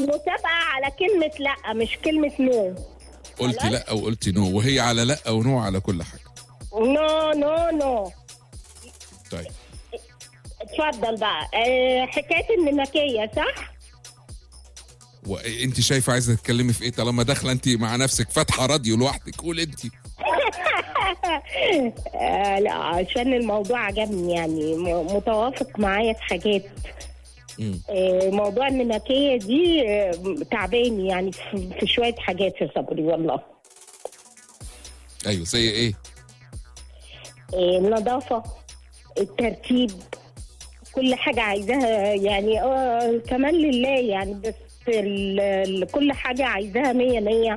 المسابقه على كلمه لا مش كلمه نو قلتي لا وقلتي نو وهي على لا ونو على كل حاجه نو نو نو طيب اتفضل بقى أه حكايه النمكيه صح؟ وانت شايفه عايزه تتكلمي في ايه طالما داخله انت مع نفسك فاتحه راديو لوحدك قول انت آه لا عشان الموضوع عجبني يعني م- متوافق معايا في حاجات مم. آه موضوع النمكيه دي آه تعباني يعني في, في شويه حاجات يا صبري والله ايوه زي ايه آه النظافه الترتيب كل حاجه عايزاها يعني اه كمان لله يعني بس ال- ال- كل حاجه عايزاها مية مية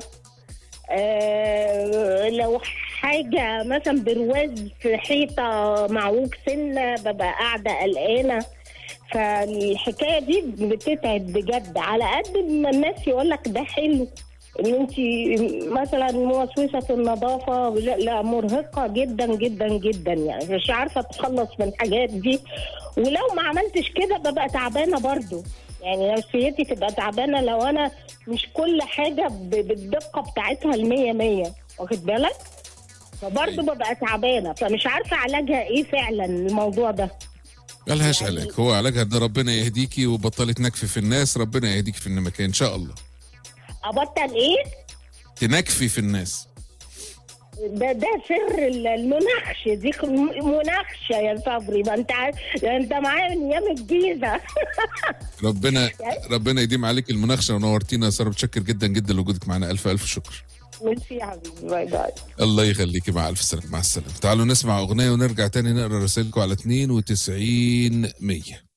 آه لو حاجه مثلا برواز في حيطه معوج سنه ببقى قاعده قلقانه فالحكايه دي بتتعب بجد على قد ما الناس يقول لك ده حلو ان انت مثلا موسوسه النظافه لا, لا مرهقه جدا جدا جدا يعني مش عارفه اتخلص من الحاجات دي ولو ما عملتش كده ببقى تعبانه برضو يعني نفسيتي تبقى تعبانه لو انا مش كل حاجه ب- بالدقه بتاعتها المية مية واخد بالك فبرضه ببقى تعبانه فمش عارفه علاجها ايه فعلا الموضوع ده ملهاش يعني- علاج هو علاجها ده ربنا يهديكي وبطلي تنكفي في الناس ربنا يهديكي في النمكيه ان شاء الله ابطل ايه تنكفي في الناس ده ده سر ال- المناقشه دي مناقشه يا صبري ما انت عارف- انت معايا من ايام الجيزه ربنا ربنا يديم عليك المناقشه ونورتينا يا ساره متشكر جدا جدا لوجودك معنا الف الف شكر ميرسي يا حبيبي باي باي الله يخليكي مع الف سلامه مع السلامه تعالوا نسمع اغنيه ونرجع تاني نقرا رسائلكم على 92 100